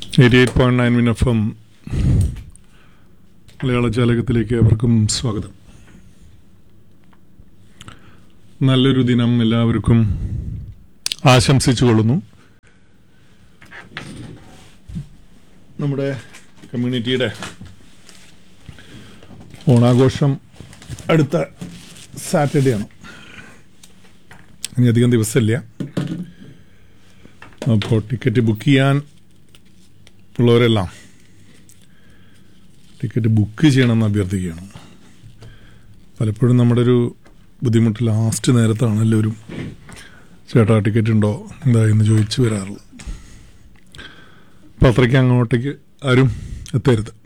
eighty eight point nine മിൻ F M മലയാള ജാലകത്തിലേക്ക് അവർക്കും സ്വാഗതം നല്ലൊരു ദിനം എല്ലാവർക്കും ആശംസിച്ചു കൊള്ളുന്നു നമ്മുടെ കമ്മ്യൂണിറ്റിയുടെ ഓണാഘോഷം അടുത്ത സാറ്റർഡേ ആണ് ഇനി അധികം ദിവസമില്ല അപ്പോൾ ടിക്കറ്റ് ബുക്ക് ചെയ്യാൻ ഉള്ളവരെല്ലാം ടിക്കറ്റ് ബുക്ക് ചെയ്യണമെന്ന് അഭ്യർത്ഥിക്കുകയാണ് പലപ്പോഴും നമ്മുടെ ഒരു ബുദ്ധിമുട്ട് ലാസ്റ്റ് നേരത്താണ് എല്ലാവരും ചേട്ടാ ടിക്കറ്റ് ഉണ്ടോ എന്താ എന്ന് ചോദിച്ചു വരാറുള്ളത് അപ്പം അത്രയ്ക്ക് അങ്ങോട്ടേക്ക് ആരും എത്തരുത്